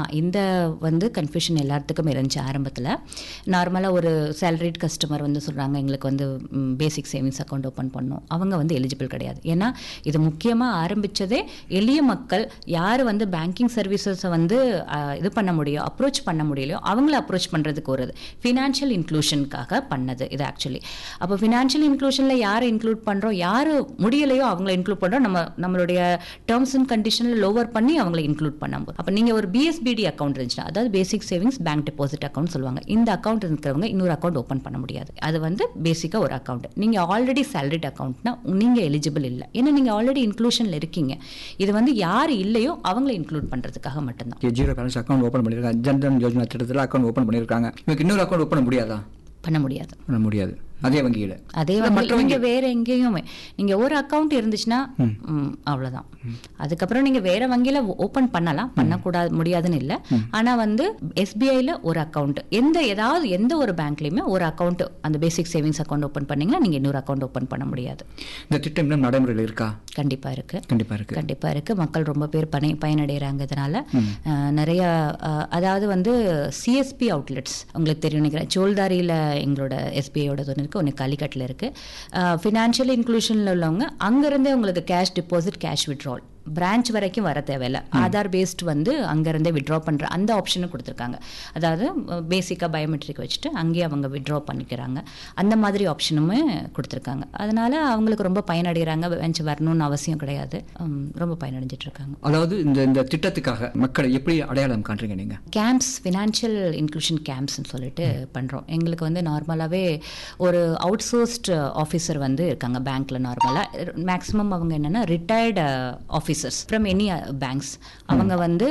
தான் இந்த வந்து கன்ஃபியூஷன் எல்லாத்துக்கும் இருந்துச்சு ஆரம்பத்தில் நார்மலாக ஒரு சேலரிட் கஸ்டமர் வந்து சொல்கிறாங்க எங்களுக்கு வந்து பேசிக் சேவிங்ஸ் அக்கௌண்ட் ஓப்பன் பண்ணணும் அவங்க வந்து எலிஜிபிள் கிடையாது ஏன்னா இது முக்கியமாக ஆரம்பித்ததே எளிய மக்கள் யார் வந்து பேங்கிங் சர்வீசஸை வந்து அஹ், இது பண்ண முடியும் அப்ரோச் பண்ண முடியலையோ அவங்கள அப்ரோச் பண்ணுறதுக்கு ஒரு ஃபினான்ஷியல் இன்க்ளூஷனுக்காக பண்ணது இது ஆக்சுவலி அப்போ ஃபினான்ஷியல் இன்க்ளூஷனில் யாரை இன்க்ளூட் பண்ணுறோம் யார் முடியலையோ அவங்கள இன்க்ளூட் பண்ணுறோம் நம்ம நம்மளுடைய டேர்ம்ஸ் அண்ட் கண்டிஷனில் லோவர் பண்ணி அவங்கள இன்க்ளூட் பண்ண அப்போ நீங்கள் ஒரு பிஎஸ்பிடி அக்கௌண்ட் இருந்துச்சுன்னா அதாவது basic savings bank deposit account சொல்லுவாங்க இந்த அக்கௌண்ட் இருக்கிறவங்க இன்னொரு அக்கௌண்ட் ஓப்பன் பண்ண முடியாது அது வந்து பேசிக்காக ஒரு அக்கௌண்ட் நீங்கள் ஆல்ரெடி சேலரிட் அக்கௌண்ட்னா நீங்கள் எலிஜிபிள் இல்லை ஏன்னா நீங்கள் ஆல்ரெடி இன்க்ளூஷனில் இருக்கீங்க இது வந்து யார் இல்லையோ அவங்கள இன்க்ளூட் பண்ணுறதுக்காக மட்டும்தான் ஜீரோ பேலன்ஸ் அக்கௌண்ட் ஓப்பன் பண்ணியிருக்காங்க ஜன்தன் யோஜனா திட்டத்தில் அக்கௌண்ட் ஓப்பன் பண்ணியிருக்காங்க இவங்க இன்னொரு அக்கௌண்ட் ஓப்பன் பண்ண முடியாதா பண்ண முடியாது பண்ண முடியாது அதே வங்கியில் அதே வந்து நீங்க வேற எங்கேயுமே நீங்க ஒரு அக்கவுண்ட் இருந்துச்சுன்னா ம், அவ்வளவுதான் அதுக்கப்புறம் நீங்க வேற வங்கியில ஓபன் பண்ணலாம் பண்ணக்கூடாது முடியாதுன்னு இல்ல ஆனா வந்து எஸ்பிஐல ஒரு அக்கவுண்ட் எந்த ஏதாவது எந்த ஒரு பேங்க்லயுமே ஒரு அக்கவுண்ட் அந்த பேசிக் சேவிங்ஸ் அக்கவுண்ட் ஓபன் பண்ணீங்கன்னா நீங்க இன்னொரு அக்கவுண்ட் ஓபன் பண்ண முடியாது இந்த திட்டம் இன்னும் நடைமுறையில் இருக்கா கண்டிப்பா இருக்கு கண்டிப்பாக இருக்கு கண்டிப்பா இருக்கு மக்கள் ரொம்ப பேர் பனை பயனடைகிறாங்க இதனால அஹ், நிறைய அஹ், அதாவது வந்து சிஎஸ்பி அவுட்லெட்ஸ் உங்களுக்கு தெரியும் நினைக்கிறேன் சோல்தாரியில் எங்களோட எஸ்பிஐயோட ஒன்று இருக்குது ஒன்று காலிக்கட்டில் இருக்குது ஃபினான்ஷியல் இன்க்ளூஷனில் உள்ளவங்க அங்கேருந்தே உங்களுக்கு cash deposit cash withdrawal branch வரைக்கும் வர தேவையில்ல ஆதார் பேஸ்ட் வந்து அங்கேருந்தே விட்ரா பண்ணுற அந்த ஆப்ஷனும் கொடுத்துருக்காங்க அதாவது பேசிக்காக பயோமெட்ரிக் வச்சுட்டு அங்கேயே அவங்க விட்ரா பண்ணிக்கிறாங்க அந்த மாதிரி ஆப்ஷனுமே கொடுத்துருக்காங்க அதனால அவங்களுக்கு ரொம்ப பயனடைகிறாங்க பெஞ்ச் வரணும்னு அவசியம் கிடையாது உம், ரொம்ப பயனடைஞ்சிட்டு இருக்காங்க அதாவது இந்த இந்த திட்டத்துக்காக மக்களை எப்படி அடையாளம் காண்றீங்க நீங்கள் கேம்ப்ஸ் ஃபினான்ஷியல் இன்க்ளூஷன் கேம்ப்ஸ்னு சொல்லிட்டு பண்ணுறோம் எங்களுக்கு வந்து நார்மலாகவே ஒரு அவுட் சோர்ஸ்ட் ஆஃபீஸர் வந்து இருக்காங்க பேங்க்கில் நார்மலாக மேக்ஸிமம் அவங்க என்னென்னா retired officers from any banks அவங்க வந்து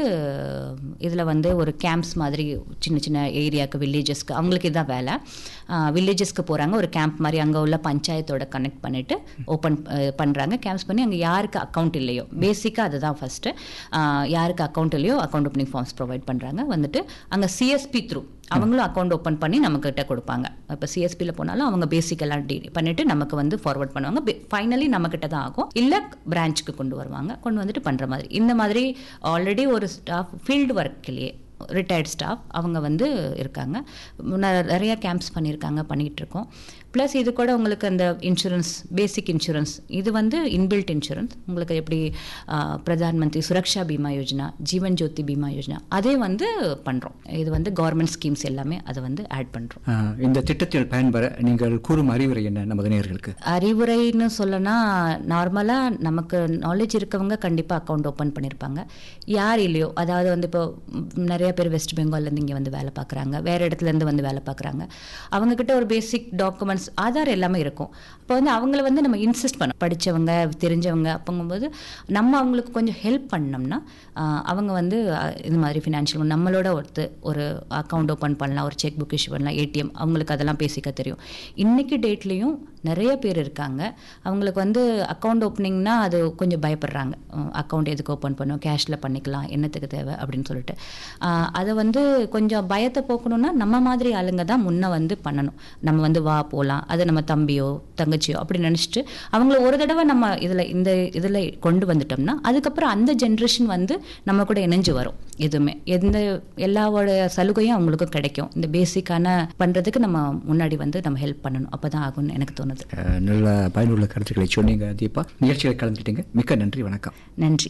இதில் வந்து ஒரு கேம்ப்ஸ் மாதிரி சின்ன சின்ன ஏரியாவுக்கு வில்லேஜஸ்க்கு அவங்களுக்கு இதுதான் வேலை வில்லேஜஸ்க்கு போகிறாங்க ஒரு கேம்ப் மாதிரி அங்கே உள்ள பஞ்சாயத்தோட கனெக்ட் பண்ணிவிட்டு ஓப்பன் பண்ணுறாங்க கேம்ப்ஸ் பண்ணி அங்கே யாருக்கு அக்கௌண்ட் இல்லையோ பேசிக்காக அதுதான் ஃபஸ்ட்டு யாருக்கு அக்கௌண்ட் இல்லையோ அக்கௌண்ட் ஓப்பனிங் ஃபார்ம்ஸ் ப்ரொவைட் பண்ணுறாங்க வந்துட்டு அங்கே சிஎஸ்பி த்ரூ அவங்களும் அக்கௌண்ட் ஓப்பன் பண்ணி நம்மக்கிட்ட கொடுப்பாங்க இப்போ சிஎஸ்பியில் போனாலும் அவங்க பேசிக் எல்லாம் டி பண்ணிட்டு நமக்கு வந்து ஃபார்வர்ட் பண்ணுவாங்க ஃபைனலி நம்மக்கிட்ட தான் ஆகும் இல்லை பிரான்ச்சுக்கு கொண்டு வருவாங்க கொண்டு வந்துட்டு பண்ணுற மாதிரி இந்த மாதிரி ஆல்ரெடி ஒரு ஸ்டாஃப் ஃபீல்டு ஒர்க்லேயே ரிட்டையர்ட் ஸ்டாஃப் அவங்க வந்து இருக்காங்க முன்ன- நிறைய கேம்ப்ஸ் பண்ணியிருக்காங்க பண்ணிகிட்டு இருக்கோம் ப்ளஸ் இது கூட உங்களுக்கு அந்த இன்சூரன்ஸ் பேசிக் இன்சூரன்ஸ் இது வந்து இன்பில்ட் இன்சூரன்ஸ் உங்களுக்கு எப்படி ஆ, பிரதான் மந்திரி சுரக்ஷா பீமா யோஜனா ஜீவன் ஜோதி பீமா யோஜனா அதே வந்து பண்ணுறோம் இது வந்து கவர்மெண்ட் ஸ்கீம்ஸ் எல்லாமே அதை வந்து ஆட் பண்ணுறோம் இந்த திட்டத்தில் பயன்பெற நீங்கள் கூறும் அறிவுரை என்ன நமது நேயர்களுக்கு அறிவுரைன்னு சொல்லனா நார்மலாக நமக்கு நாலேஜ் இருக்கவங்க கண்டிப்பாக அக்கௌண்ட் ஓப்பன் பண்ணியிருப்பாங்க யார் இல்லையோ அதாவது வந்து இப்போ ம், நிறைய பேர் வெஸ்ட் பெங்கால்லேருந்து இங்கே வந்து வேலை பார்க்குறாங்க வேறு இடத்துலேருந்து வந்து வேலை பார்க்குறாங்க அவங்கக்கிட்ட ஒரு பேசிக் டாக்குமெண்ட்ஸ் ஆதார் எல்லாமே இருக்கும் அப்போ வந்து அவங்கள வந்து நம்ம இன்சிஸ்ட் பண்ண படித்தவங்க தெரிஞ்சவங்க அப்போங்கும்போது நம்ம அவங்களுக்கு கொஞ்சம் ஹெல்ப் பண்ணோம்னா ஆஹ், அவங்க வந்து அஹ், இது மாதிரி ஃபினான்ஷியல் நம்மளோட ஒருத்து ஒரு அக்கௌண்ட் ஓப்பன் பண்ணலாம் ஒரு செக் புக் இஷ்யூ பண்ணலாம் ஏடிஎம் அவங்களுக்கு அதெல்லாம் பேசிக்க தெரியும் இன்னைக்கு டேட்லேயும் நிறைய பேர் இருக்காங்க அவங்களுக்கு வந்து அக்கௌண்ட் ஓப்பனிங்னா அது கொஞ்சம் பயப்படுறாங்க அக்கௌண்ட் எதுக்கு ஓப்பன் பண்ணும் கேஷில் பண்ணிக்கலாம் என்னத்துக்கு தேவை அப்படின்னு சொல்லிட்டு ஆஹ், அதை வந்து கொஞ்சம் பயத்தை போக்கணும்னா நம்ம மாதிரி ஆளுங்க தான் முன்ன வந்து பண்ணணும் நம்ம வந்து வா போகலாம் அது நம்ம தம்பியோ தங்கச்சியோ அப்படி நினச்சிட்டு அவங்கள ஒரு தடவை நம்ம இதில் இந்த இதில் கொண்டு வந்துட்டோம்னா அதுக்கப்புறம் அந்த ஜென்ரேஷன் வந்து நம்ம கூட இணைஞ்சு வரும் எதுவுமே எந்த எல்லாவோட சலுகையும் அவங்களுக்கும் கிடைக்கும் இந்த பேசிக்கான பண்ணுறதுக்கு நம்ம முன்னாடி வந்து நம்ம ஹெல்ப் பண்ணணும் அப்போ தான் ஆகும்னு எனக்கு தோணுது அஹ், நல்ல பயனுள்ள கருத்துக்களை சொன்னீங்க தீபா நிகழ்ச்சிகளை கலந்துட்டீங்க மிக்க நன்றி வணக்கம் நன்றி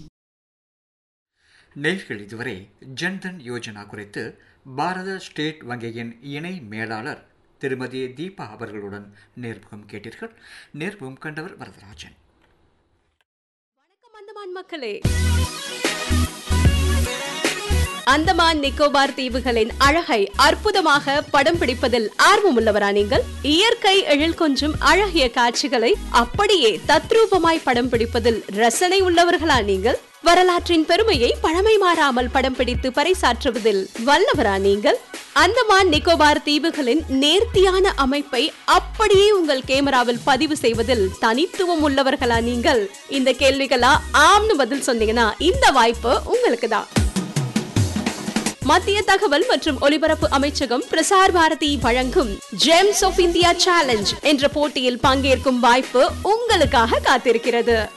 நேர்கள் இதுவரை ஜன்தன் யோஜனா குறித்து பாரத ஸ்டேட் வங்கியின் இணை மேலாளர் திருமதி தீபா அவர்களுடன் நேர்முகம் கேட்டீர்கள் நேர்முகம் கண்டவர் வரதராஜன் வணக்கம் அந்தமான் மக்களே அந்தமான் நிக்கோபார் தீவுகளின் அழகை அற்புதமாக படம் பிடிப்பதில் ஆர்வமுள்ளவரா நீங்கள் இயற்கை எழில் கொஞ்சும் அழகிய காட்சிகளை அப்படியே தத்ரூபமாய் படம் பிடிப்பதில் ரசனை உள்ளவர்களா நீங்கள் வரலாற்றின் பெருமையை பழமை மாறாமல் படம் பிடித்து பறைசாற்றுவதில் வல்லவரா நீங்கள் அந்தமான் நிக்கோபார் தீவுகளின் நேர்த்தியான அமைப்பை அப்படியே உங்கள் கேமராவில் பதிவு செய்வதில் தனித்துவம் உள்ளவர்களா நீங்கள் இந்த கேள்விகளா ஆம்னு பதில் சொன்னீங்கன்னா இந்த வாய்ப்பு உங்களுக்கு தான் மத்திய தகவல் மற்றும் ஒலிபரப்பு அமைச்சகம் பிரசார் பாரதி வழங்கும் ஜெம்ஸ் ஆஃப் இந்தியா சேலஞ்ச் என்ற போட்டியில் பங்கேற்கும் வாய்ப்பு உங்களுக்காக காத்திருக்கிறது